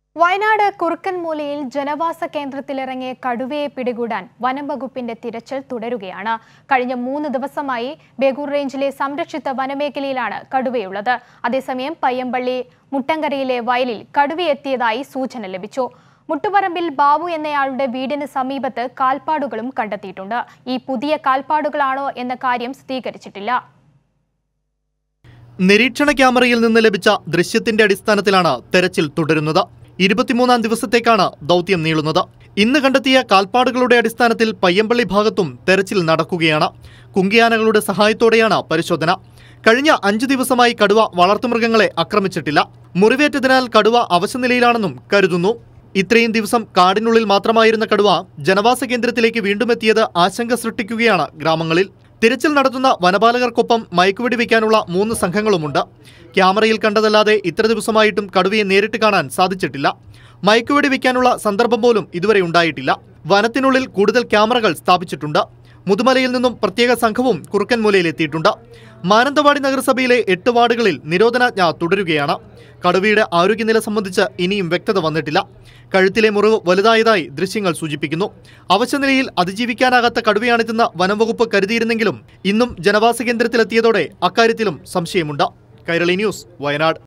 വയനാട് കുറുക്കൻമൂലയിൽ ജനവാസ കേന്ദ്രത്തിലിറങ്ങിയ കടുവയെ പിടികൂടാൻ വനം വകുപ്പിന്റെ തിരച്ചിൽ തുടരുകയാണ് കഴിഞ്ഞ മൂന്ന് ദിവസമായി ബേഗൂർ റേഞ്ചിലെ സംരക്ഷിത വനമേഖലയിലാണ് കടുവയുള്ളത് അതേസമയം പയ്യമ്പള്ളി മുട്ടങ്കരയിലെ വയലിൽ കടുവയെത്തിയതായി സൂചന ലഭിച്ചു മുട്ടുപറമ്പിൽ ബാബു എന്നയാളുടെ വീടിന് സമീപത്ത് കാൽപ്പാടുകളും കണ്ടെത്തിയിട്ടുണ്ട് ഈ പുതിയ കാൽപ്പാടുകളാണോ എന്ന കാര്യം സ്ഥിരീകരിച്ചിട്ടില്ല നിരീക്ഷണ ക്യാമറയിൽ നിന്ന് ലഭിച്ച ദൃശ്യത്തിന്റെ അടിസ്ഥാനത്തിലാണ് തെരച്ചിൽ തുടരുന്നത് ഇരുപത്തിമൂന്നാം ദിവസത്തേക്കാണ് ദൗത്യം നീളുന്നത് ഇന്ന് കണ്ടെത്തിയ കാൽപ്പാടുകളുടെ അടിസ്ഥാനത്തിൽ പയ്യമ്പള്ളി ഭാഗത്തും തെരച്ചിൽ നടക്കുകയാണ് കുങ്കിയാനകളുടെ സഹായത്തോടെയാണ് പരിശോധന കഴിഞ്ഞ അഞ്ചു ദിവസമായി കടുവ വളർത്തുമൃഗങ്ങളെ ആക്രമിച്ചിട്ടില്ല മുറിവേറ്റതിനാൽ കടുവ അവശനിലയിലാണെന്നും കരുതുന്നു ഇത്രയും ദിവസം കാടിനുള്ളിൽ മാത്രമായിരുന്ന കടുവ ജനവാസ കേന്ദ്രത്തിലേക്ക് വീണ്ടും എത്തിയത് ആശങ്ക സൃഷ്ടിക്കുകയാണ് ഗ്രാമങ്ങളിൽ തിരച്ചിൽ നടത്തുന്ന വനപാലകർക്കൊപ്പം മയക്കുവെടി വയ്ക്കാനുള്ള മൂന്ന് സംഘങ്ങളുമുണ്ട് ക്യാമറയിൽ കണ്ടതല്ലാതെ ഇത്ര ദിവസമായിട്ടും കടുവയെ നേരിട്ട് കാണാൻ സാധിച്ചിട്ടില്ല മയക്കുവെടി വയ്ക്കാനുള്ള സന്ദർഭം പോലും ഇതുവരെ ഉണ്ടായിട്ടില്ല വനത്തിനുള്ളിൽ കൂടുതൽ ക്യാമറകൾ സ്ഥാപിച്ചിട്ടുണ്ട് മുതുമലയിൽ നിന്നും പ്രത്യേക സംഘവും കുറുക്കൻമൂലയിൽ എത്തിയിട്ടുണ്ട് മാനന്തവാടി നഗരസഭയിലെ എട്ട് വാർഡുകളിൽ നിരോധനാജ്ഞ തുടരുകയാണ് കടുവയുടെ ആരോഗ്യനില സംബന്ധിച്ച് ഇനിയും വ്യക്തത വന്നിട്ടില്ല കഴുത്തിലെ മുറിവ് വലുതായതായി ദൃശ്യങ്ങൾ സൂചിപ്പിക്കുന്നു അവശനിലയിൽ അതിജീവിക്കാനാകാത്ത കടുവയാണിതെന്ന് വനംവകുപ്പ് കരുതിയിരുന്നെങ്കിലും ഇന്നും ജനവാസ കേന്ദ്രത്തിലെത്തിയതോടെ അക്കാര്യത്തിലും സംശയമുണ്ട് കൈരളി ന്യൂസ് വയനാട്